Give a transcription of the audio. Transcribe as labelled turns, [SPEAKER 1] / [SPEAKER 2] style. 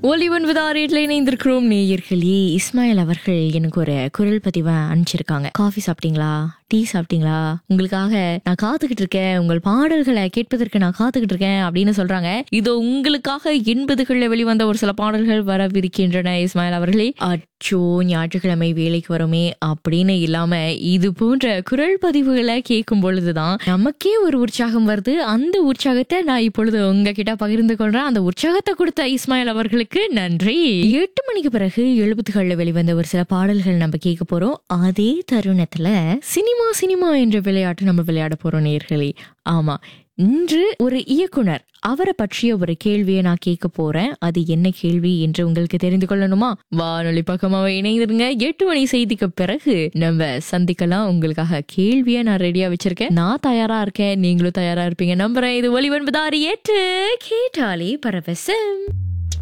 [SPEAKER 1] ஒலி ஒன்பது ஆறு எட்டுல இணைந்திருக்கிறோம் நேயர்களே இஸ்மாயில் அவர்கள் எனக்கு ஒரு குரல் பதிவை அனுப்பிச்சிருக்காங்க காஃபி சாப்பிட்டீங்களா டீ சாப்பிட்டீங்களா உங்களுக்காக நான் காத்துக்கிட்டு இருக்கேன் உங்கள் பாடல்களை கேட்பதற்கு நான் காத்துக்கிட்டு இருக்கேன் அப்படின்னு சொல்றாங்க இதோ உங்களுக்காக எண்பதுகளில் வெளிவந்த ஒரு சில பாடல்கள் வரவிருக்கின்றன இஸ்மாயில் அவர்களே அச்சோ ஞாயிற்றுக்கிழமை வேலைக்கு வரோமே அப்படின்னு இல்லாம இது போன்ற குரல் பதிவுகளை கேட்கும் பொழுதுதான் நமக்கே ஒரு உற்சாகம் வருது அந்த உற்சாகத்தை நான் இப்பொழுது உங்ககிட்ட பகிர்ந்து கொள்றேன் அந்த உற்சாகத்தை கொடுத்த இஸ்மாயில் அவர்களுக்கு நன்றி எட்டு மணிக்கு பிறகு எழுபத்துகள்ல வெளிவந்த ஒரு சில பாடல்கள் நம்ம கேட்க போறோம் அதே தருணத்துல சினிமா சினிமா என்ற விளையாட்டு நம்ம விளையாட போறோம் நேர்களே ஆமா இன்று ஒரு இயக்குனர் அவரை பற்றிய ஒரு கேள்வியை நான் கேட்க போறேன் அது என்ன கேள்வி என்று உங்களுக்கு தெரிந்து கொள்ளணுமா வானொலி பக்கமாக இணைந்திருங்க எட்டு மணி செய்திக்கு பிறகு நம்ம சந்திக்கலாம் உங்களுக்காக கேள்வியை நான் ரெடியா வச்சிருக்கேன் நான் தயாரா இருக்கேன் நீங்களும் தயாரா இருப்பீங்க நம்புறேன் இது ஒலி ஒன்பதாறு ஏற்று கேட்டாலே பரவசம்